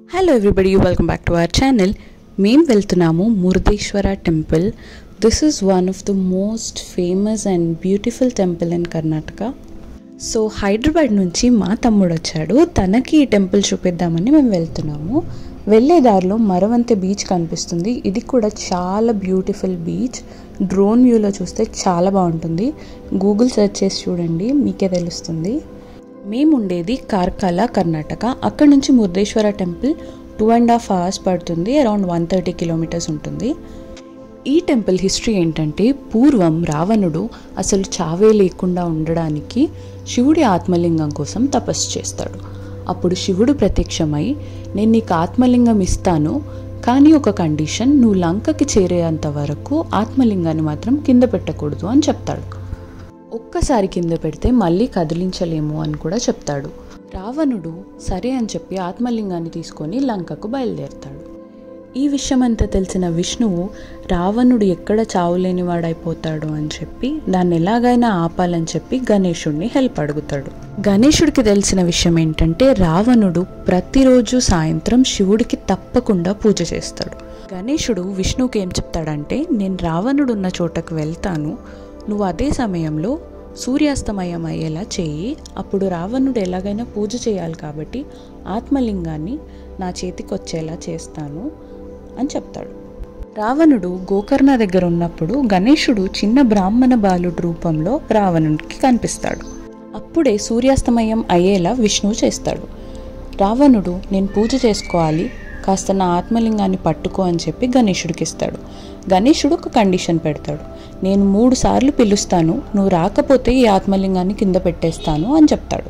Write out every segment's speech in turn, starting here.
hello everybody welcome back to our channel మేము వెళ్తున్నాము Murudeshwar temple this is one of the most famous and beautiful temple in Karnataka so Hyderabad నుంచి మా తమ్ముడు వచ్చాడు తనకి ఈ టెంపుల్ చూపిద్దామని మేము వెళ్తున్నాము వెళ్ళే దారిలో మరవంతే బీచ్ కనిపిస్తుంది ఇది కూడా చాలా బ్యూటిఫుల్ బీచ్ డ్రోన్ వ్యూలో చూస్తే చాలా బాగుంటుంది గూగుల్ సెర్చ్ చేసి చూడండి మీకే తెలుస్తుంది మేము ఉండేది కార్కాల కర్ణాటక అక్కడ నుంచి Murudeshwar temple two and half hours పడుతుంది అరౌండ్ వన్ థర్టీ కిలోమీటర్స్ ఉంటుంది ఈ టెంపుల్ హిస్టరీ ఏంటంటే పూర్వం రావణుడు అసలు చావే లేకుండా ఉండడానికి శివుడి ఆత్మలింగం కోసం తపస్సు చేస్తాడు అప్పుడు శివుడు ప్రత్యక్షమై నేను నీకు ఆత్మలింగం ఇస్తాను కానీ ఒక కండిషన్ నువ్వు లంకకి చేరేంత వరకు ఆత్మలింగాన్ని మాత్రం కింద పెట్టకూడదు అని చెప్తాడు ఒక్కసారి కింద పెడితే మళ్ళీ కదిలించలేము అని కూడా చెప్తాడు రావణుడు సరే అని చెప్పి ఆత్మలింగాన్ని తీసుకొని లంకకు బయలుదేరతాడు ఈ విషయం అంతా తెలిసిన విష్ణువు రావణుడు ఎక్కడ చావులేని వాడైపోతాడు అని చెప్పి దాన్ని ఎలాగైనా ఆపాలని చెప్పి గణేశుడిని హెల్ప్ అడుగుతాడు గణేశుడికి తెలిసిన విషయం ఏంటంటే రావణుడు ప్రతిరోజు సాయంత్రం శివుడికి తప్పకుండా పూజ చేస్తాడు గణేశుడు విష్ణువుకి ఏం చెప్తాడంటే నేను రావణుడు ఉన్న చోటకు వెళ్తాను నువ్వు అదే సమయంలో సూర్యాస్తమయం అయ్యేలా చేయి అప్పుడు రావణుడు ఎలాగైనా పూజ చేయాలి కాబట్టి ఆత్మలింగాన్ని నా చేతికి వచ్చేలా చేస్తాను అని చెప్తాడు రావణుడు గోకర్ణ దగ్గర ఉన్నప్పుడు గణేశుడు చిన్న బ్రాహ్మణ బాలుడు రూపంలో రావణుడికి కనిపిస్తాడు అప్పుడే సూర్యాస్తమయం అయ్యేలా విష్ణువు చేస్తాడు రావణుడు నేను పూజ చేసుకోవాలి కాస్త నా ఆత్మలింగాన్ని పట్టుకో అని చెప్పి గణేశుడికి ఇస్తాడు గణేశుడు ఒక కండిషన్ పెడతాడు నేను మూడు సార్లు పిలుస్తాను నువ్వు రాకపోతే ఈ ఆత్మలింగాన్ని కింద పెట్టేస్తాను అని చెప్తాడు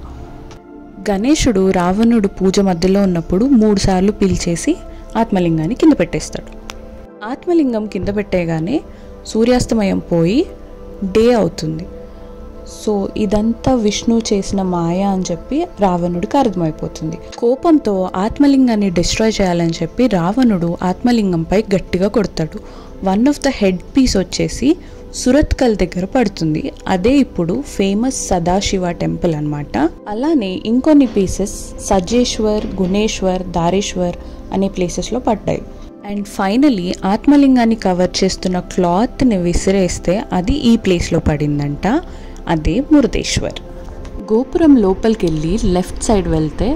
గణేశుడు రావణుడు పూజ మధ్యలో ఉన్నప్పుడు మూడు సార్లు పిలిచేసి ఆత్మలింగాన్ని కింద పెట్టేస్తాడు ఆత్మలింగం కింద పెట్టేగానే సూర్యాస్తమయం పోయి డే అవుతుంది సో ఇదంతా విష్ణు చేసిన మాయ అని చెప్పి రావణుడికి అర్థమైపోతుంది కోపంతో ఆత్మలింగాన్ని డిస్ట్రాయ్ చేయాలని చెప్పి రావణుడు ఆత్మలింగంపై గట్టిగా కొడతాడు one of the head piece వచ్చేసి సురత్కల్ దగ్గర పడుతుంది అదే ఇప్పుడు ఫేమస్ సదాశివ టెంపుల్ అనమాట అలానే ఇంకొన్ని పీసెస్ సజ్జేశ్వర్ గుణేశ్వర్ దారేశ్వర్ అనే ప్లేసెస్లో పడ్డాయి అండ్ ఫైనలీ ఆత్మలింగాన్ని కవర్ చేస్తున్న క్లాత్ని విసిరేస్తే అది ఈ ప్లేస్లో పడిందంట అదే మురుదేశ్వర్ గోపురం లోపలికి వెళ్ళి లెఫ్ట్ సైడ్ వెళ్తే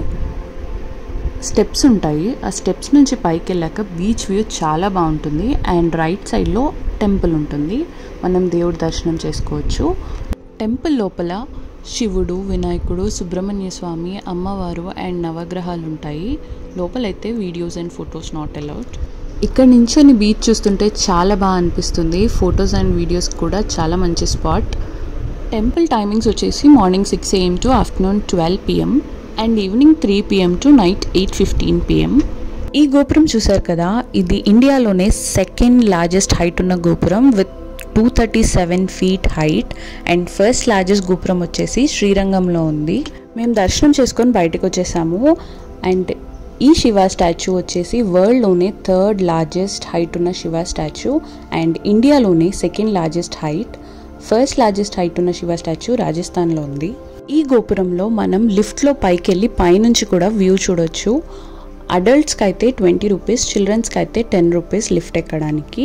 స్టెప్స్ ఉంటాయి ఆ స్టెప్స్ నుంచి పైకి వెళ్ళాక బీచ్ వ్యూ చాలా బాగుంటుంది అండ్ రైట్ సైడ్లో టెంపుల్ ఉంటుంది మనం దేవుడి దర్శనం చేసుకోవచ్చు టెంపుల్ లోపల శివుడు వినాయకుడు సుబ్రహ్మణ్య స్వామి అమ్మవారు అండ్ నవగ్రహాలు ఉంటాయి లోపలైతే videos and photos not allowed ఇక్కడ నుంచి బీచ్ చూస్తుంటే చాలా బాగా అనిపిస్తుంది ఫొటోస్ అండ్ వీడియోస్ కూడా చాలా మంచి స్పాట్ టెంపుల్ టైమింగ్స్ వచ్చేసి morning six AM to afternoon twelve PM and evening three PM to night eight fifteen PM ఈ గోపురం చూసారు కదా ఇది ఇండియాలోనే సెకండ్ లార్జెస్ట్ హైట్ ఉన్న గోపురం with two thirty seven feet height and first largest గోపురం వచ్చేసి శ్రీరంగంలో ఉంది మేము దర్శనం చేసుకొని బయటకు వచ్చేసాము అండ్ ఈ శివ స్టాచ్యూ వచ్చేసి వరల్డ్లోనే థర్డ్ లార్జెస్ట్ హైట్ ఉన్న శివ స్టాచ్యూ అండ్ ఇండియాలోనే second largest height first largest height ఉన్న శివ స్టాచ్యూ రాజస్థాన్లో ఉంది ఈ గోపురంలో మనం లిఫ్ట్లో పైకి వెళ్ళి పైనుంచి కూడా వ్యూ చూడొచ్చు అడల్ట్స్కి అయితే ట్వంటీ రూపీస్ చిల్డ్రన్స్కి అయితే టెన్ రూపీస్ లిఫ్ట్ ఎక్కడానికి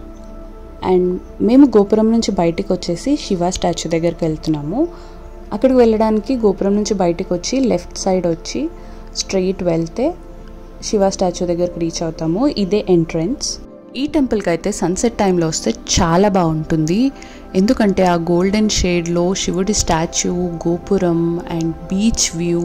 అండ్ మేము గోపురం నుంచి బయటకు వచ్చేసి శివ స్టాచ్యూ దగ్గరికి వెళ్తున్నాము అక్కడికి వెళ్ళడానికి గోపురం నుంచి బయటకు వచ్చి లెఫ్ట్ సైడ్ వచ్చి స్ట్రెయిట్ వెళ్తే శివ స్టాచ్యూ దగ్గరికి రీచ్ అవుతాము ఇదే ఎంట్రన్స్ ఈ టెంపుల్కి అయితే సన్సెట్ టైంలో వస్తే చాలా బాగుంటుంది ఎందుకంటే ఆ గోల్డెన్ షేడ్లో శివుడి స్టాచ్యూ గోపురం అండ్ బీచ్ వ్యూ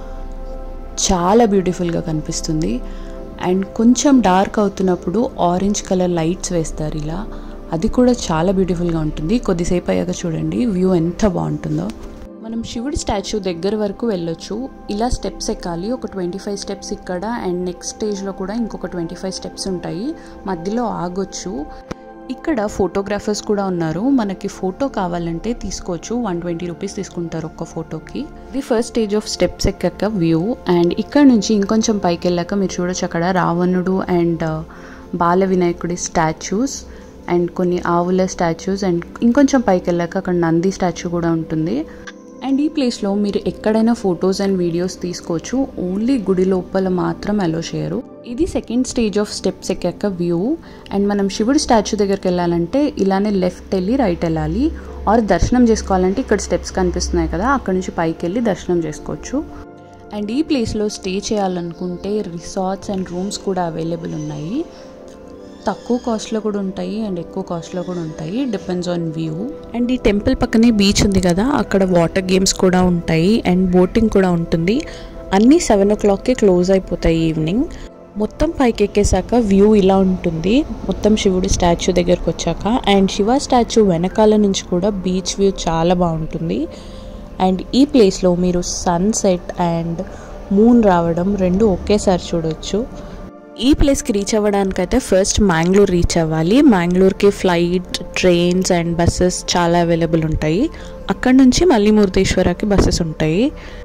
చాలా బ్యూటిఫుల్గా కనిపిస్తుంది అండ్ కొంచెం డార్క్ అవుతున్నప్పుడు ఆరెంజ్ కలర్ లైట్స్ వేస్తారు ఇలా అది కూడా చాలా బ్యూటిఫుల్గా ఉంటుంది కొద్దిసేపు అయ్యాక చూడండి వ్యూ ఎంత బాగుంటుందో మనం శివుడి స్టాచ్యూ దగ్గర వరకు వెళ్ళొచ్చు ఇలా స్టెప్స్ ఎక్కాలి ఒక ట్వంటీ ఫైవ్ స్టెప్స్ ఇక్కడ అండ్ నెక్స్ట్ స్టేజ్లో కూడా ఇంకొక ట్వంటీ ఫైవ్ స్టెప్స్ ఉంటాయి మధ్యలో ఆగొచ్చు ఇక్కడ ఫోటోగ్రాఫర్స్ కూడా ఉన్నారు మనకి ఫోటో కావాలంటే తీసుకోవచ్చు వన్ ట్వంటీ రూపీస్ తీసుకుంటారు ఒక్క ఫోటోకి ఇది ఫస్ట్ స్టేజ్ ఆఫ్ స్టెప్స్ ఎక్కాక వ్యూ అండ్ ఇక్కడ నుంచి ఇంకొంచెం పైకి వెళ్ళాక మీరు చూడొచ్చు అక్కడ రావణుడు అండ్ బాల వినాయకుడి స్టాచ్యూస్ అండ్ కొన్ని ఆవుల స్టాచ్యూస్ అండ్ ఇంకొంచెం పైకి వెళ్ళాక అక్కడ నంది స్టాచ్యూ కూడా ఉంటుంది అండ్ ఈ ప్లేస్లో మీరు ఎక్కడైనా ఫొటోస్ అండ్ వీడియోస్ తీసుకోవచ్చు ఓన్లీ గుడి లోపల మాత్రం అలో చేయరు ఇది సెకండ్ స్టేజ్ ఆఫ్ స్టెప్స్ ఎక్కాక వ్యూ అండ్ మనం శివుడి స్టాచ్యూ దగ్గరికి వెళ్ళాలంటే ఇలానే లెఫ్ట్ వెళ్ళి రైట్ వెళ్ళాలి ఆర్ దర్శనం చేసుకోవాలంటే ఇక్కడ స్టెప్స్ కనిపిస్తున్నాయి కదా అక్కడ నుంచి పైకి వెళ్ళి దర్శనం చేసుకోవచ్చు అండ్ ఈ ప్లేస్లో స్టే చేయాలనుకుంటే రిసార్ట్స్ అండ్ రూమ్స్ కూడా అవైలబుల్ ఉన్నాయి తక్కువ కాస్ట్లో కూడా ఉంటాయి అండ్ ఎక్కువ కాస్ట్లో కూడా ఉంటాయి డిపెండ్స్ ఆన్ వ్యూ అండ్ ఈ టెంపుల్ పక్కనే బీచ్ ఉంది కదా అక్కడ వాటర్ గేమ్స్ కూడా ఉంటాయి అండ్ బోటింగ్ కూడా ఉంటుంది అన్నీ సెవెన్ ఓ క్లాక్కి క్లోజ్ అయిపోతాయి ఈవినింగ్ మొత్తం పైకి ఎక్కేసాక వ్యూ ఇలా ఉంటుంది మొత్తం శివుడి స్టాచ్యూ దగ్గరకు వచ్చాక అండ్ శివ స్టాచ్యూ వెనకాల నుంచి కూడా బీచ్ వ్యూ చాలా బాగుంటుంది అండ్ ఈ ప్లేస్లో మీరు సన్సెట్ అండ్ మూన్ రావడం రెండు ఒకేసారి చూడొచ్చు ఈ ప్లేస్కి రీచ్ అవ్వడానికైతే ఫస్ట్ మ్యాంగ్లూర్ రీచ్ అవ్వాలి మ్యాంగ్లూర్కి ఫ్లైట్ ట్రైన్స్ అండ్ బస్సెస్ చాలా అవైలబుల్ ఉంటాయి అక్కడ నుంచి మళ్ళీ మురుదేశ్వరకి బస్సెస్ ఉంటాయి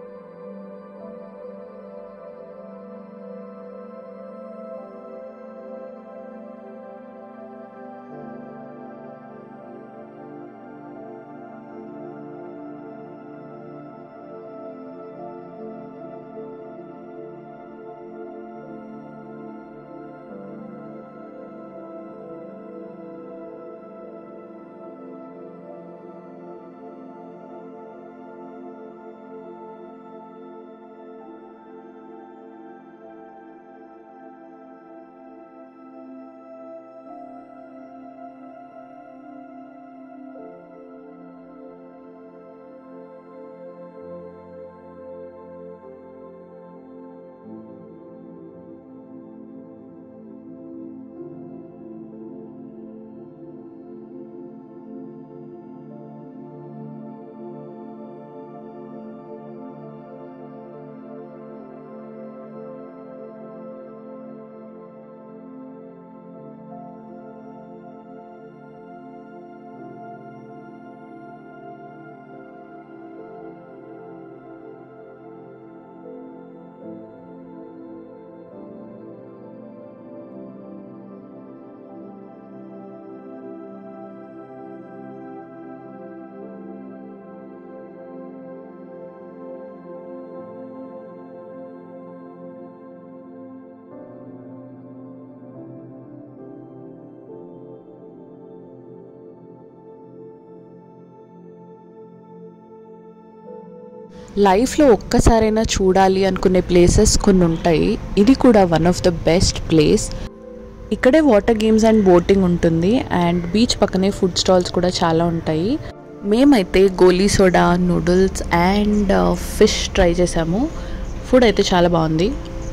లైఫ్లో ఒక్కసారైనా చూడాలి అనుకునే ప్లేసెస్ కొన్ని ఉంటాయి ఇది కూడా one of the best place ఇక్కడే వాటర్ గేమ్స్ అండ్ బోటింగ్ ఉంటుంది అండ్ బీచ్ పక్కనే ఫుడ్ స్టాల్స్ కూడా చాలా ఉంటాయి మేమైతే goli soda noodles and fish try చేసాము ఫుడ్ అయితే చాలా బాగుంది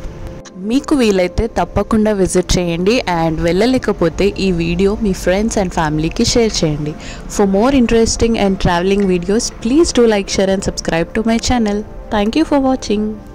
మీకు వీలైతే తప్పకుండా విజిట్ చేయండి అండ్ వెళ్ళలేకపోతే ఈ వీడియో మీ ఫ్రెండ్స్ అండ్ ఫ్యామిలీకి షేర్ చేయండి for more interesting and travelling videos please do like share and subscribe to my channel thank you for watching